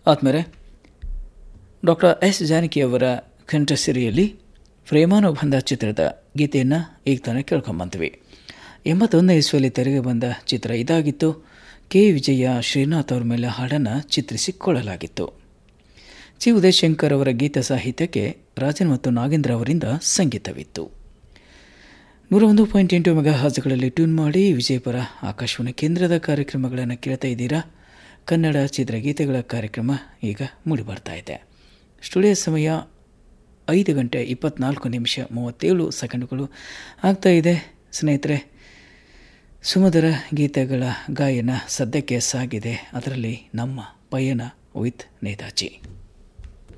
ಆದ್ಮೇಲೆ doctor S ಜಾನಕಿಯವರ ಕಂಠಸಿರಿಯಲ್ಲಿ ಪ್ರೇಮಾನುಬಂಧ ಚಿತ್ರದ ಗೀತೆಯನ್ನು ಈಗ ತಾನೇ ಕೇಳ್ಕೊಂಬಂದ್ವಿ ಎಂಬತ್ತೊಂದನೇ ಇಸ್ವಿಯಲ್ಲಿ ತೆರೆಗೆ ಬಂದ ಚಿತ್ರ ಇದಾಗಿತ್ತು ಕೆ ವಿಜಯ ಶ್ರೀನಾಥ್ ಅವರ ಮೇಲೆ ಹಾಡನ್ನು ಚಿತ್ರಿಸಿಕೊಳ್ಳಲಾಗಿತ್ತು ಚಿ ಉದಯಶಂಕರ್ ಅವರ ಗೀತ ಸಾಹಿತ್ಯಕ್ಕೆ ರಾಜನ್ ಮತ್ತು ನಾಗೇಂದ್ರ ಅವರಿಂದ ಸಂಗೀತವಿತ್ತು ನೂರ ಒಂದು ಪಾಯಿಂಟ್ ಎಂಟು ಮೆಗಾ ಹಾಜುಗಳಲ್ಲಿ ಟ್ಯೂನ್ ಮಾಡಿ ವಿಜಯಪುರ ಆಕಾಶವಾಣಿ ಕೇಂದ್ರದ ಕಾರ್ಯಕ್ರಮಗಳನ್ನು ಕೇಳ್ತಾ ಇದ್ದೀರಾ ಕನ್ನಡ ಚಿತ್ರಗೀತೆಗಳ ಕಾರ್ಯಕ್ರಮ ಈಗ ಮೂಡಿಬರ್ತಾ ಇದೆ ಸ್ಟುಡಿಯೋ ಸಮಯ ಐದು ಗಂಟೆ ಇಪ್ಪತ್ನಾಲ್ಕು ನಿಮಿಷ ಮೂವತ್ತೇಳು ಸೆಕೆಂಡುಗಳು ಆಗ್ತಾ ಇದೆ ಸ್ನೇಹಿತರೆ ಸುಮಧುರ ಗೀತೆಗಳ ಗಾಯನ ಸದ್ಯಕ್ಕೆ ಸಾಗಿದೆ ಅದರಲ್ಲಿ ನಮ್ಮ ಪಯಣ ವಿತ್ ನೇತಾಜಿ